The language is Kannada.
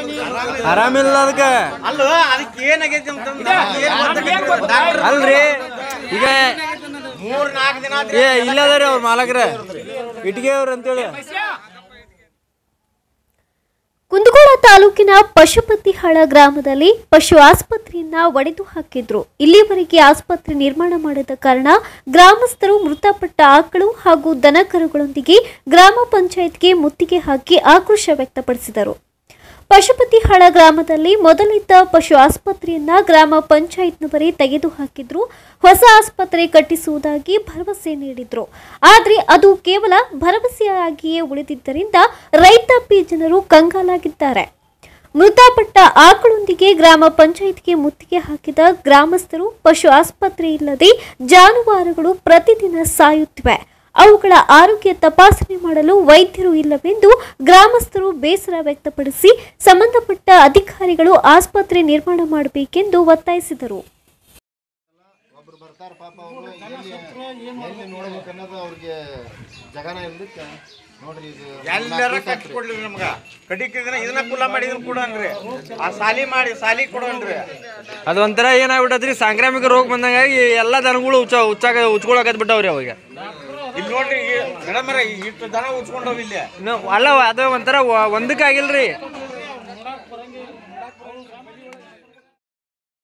ಆರಾಮಿಲ್ಲ ಅದಕ್ಕೆ ಅಲ್ಲ ಅದಕ್ಕೆ ಏನಾಗೈತಿ ಅಂತಂದ್ರೆ ಏನ್ ಗೊತ್ತಾಗೈತಿ? ಡಾಕ್ಟರ್ ಅಲ್ರಿ ಈಗ ಮೂರ್ ನಾಲ್ಕು ದಿನ ಆತ್ರಿ. ಏ ಇಲ್ಲದಾರಿ ಅವ್ರ ಮಾಲಕ್ರ ಇಟ್ಗೆ ಅವ್ರ ಅಂತೇಳಿ ಕುಂದಗೋಳ ತಾಲೂಕಿನ ಪಶುಪತಿಹಳ ಗ್ರಾಮದಲ್ಲಿ ಪಶು ಆಸ್ಪತ್ರೆಯನ್ನ ಒಡೆದು ಹಾಕಿದ್ರು ಇಲ್ಲಿವರೆಗೆ ಆಸ್ಪತ್ರೆ ನಿರ್ಮಾಣ ಮಾಡದ ಕಾರಣ ಗ್ರಾಮಸ್ಥರು ಮೃತಪಟ್ಟ ಆಕಳು ಹಾಗೂ ದನಕರುಗಳೊಂದಿಗೆ ಗ್ರಾಮ ಪಂಚಾಯತ್ಗೆ ಮುತ್ತಿಗೆ ಹಾಕಿ ಆಕ್ರೋಶ ವ್ಯಕ್ತಪಡಿಸಿದರು ಪಶುಪತಿಹಳ ಗ್ರಾಮದಲ್ಲಿ ಮೊದಲಿದ್ದ ಪಶು ಆಸ್ಪತ್ರೆಯನ್ನ ಗ್ರಾಮ ಪಂಚಾಯತ್ನವರೇ ತೆಗೆದುಹಾಕಿದ್ರು ಹೊಸ ಆಸ್ಪತ್ರೆ ಕಟ್ಟಿಸುವುದಾಗಿ ಭರವಸೆ ನೀಡಿದ್ರು ಆದರೆ ಅದು ಕೇವಲ ಭರವಸೆಯಾಗಿಯೇ ಉಳಿದಿದ್ದರಿಂದ ರೈತಾಪಿ ಜನರು ಕಂಗಾಲಾಗಿದ್ದಾರೆ ಮೃತಪಟ್ಟ ಆಕಳೊಂದಿಗೆ ಗ್ರಾಮ ಪಂಚಾಯತ್ಗೆ ಮುತ್ತಿಗೆ ಹಾಕಿದ ಗ್ರಾಮಸ್ಥರು ಪಶು ಆಸ್ಪತ್ರೆ ಇಲ್ಲದೆ ಜಾನುವಾರುಗಳು ಪ್ರತಿದಿನ ಸಾಯುತ್ತಿವೆ ಅವುಗಳ ಆರೋಗ್ಯ ತಪಾಸಣೆ ಮಾಡಲು ವೈದ್ಯರು ಇಲ್ಲವೆಂದು ಗ್ರಾಮಸ್ಥರು ಬೇಸರ ವ್ಯಕ್ತಪಡಿಸಿ ಸಂಬಂಧಪಟ್ಟ ಅಧಿಕಾರಿಗಳು ಆಸ್ಪತ್ರೆ ನಿರ್ಮಾಣ ಮಾಡಬೇಕೆಂದು ಒತ್ತಾಯಿಸಿದರು ಒಬ್ರು ಬರ್ತಾರ ಪಾಪ ಅವರು ಎಲ್ಲಿ ಎಲ್ಲಿ ನೋಡ್ಬೇಕು ಅನ್ನೋದು ಅವ್ರಿಗೆ ಜಗನ ಇರ್ಲಿಕ್ಕೆ ನೋಡ್ರಿ ಇದು ಎಲ್ಲಾರ ಕಟ್ಟಿ ಕೊಡ್ಲಿ ನಮ್ಗ ಕಡಿಕ್ ಇದನ್ನ ಇದನ್ನ ಕುಲ್ಲ ಮಾಡಿ ಇದನ್ನ ಕೊಡನ್ರಿ ಆ ಸಾಲಿ ಮಾಡಿ ಸಾಲಿ ಕೊಡನ್ರಿ ಅದೊಂಥರ ಏನಾಗ್ಬಿಟ್ಟದ್ರಿ ಸಾಂಕ್ರಾಮಿಕ ರೋಗ ಬಂದಂಗಾಗಿ ಎಲ್ಲ ದನಗಳು ಉಚ್ಚ ಉಚ್ಚಾಗ ಉಚ್ಕೊಳಕತ್ ಬಿಟ್ಟವ್ರಿ ಅವಾಗ ಇಲ್ಲಿ ನೋಡ್ರಿ ಮೇಡಮರ ಇಷ್ಟು ದನ ಉಚ್ಕೊಂಡವ್ ಇಲ್ಲಿ ಇನ್ನು ಅಲ್ಲ ಅದು ಒಂಥರ ವ- ಒಂದಕ್ಕೆ ಆಗಿಲ್ರಿ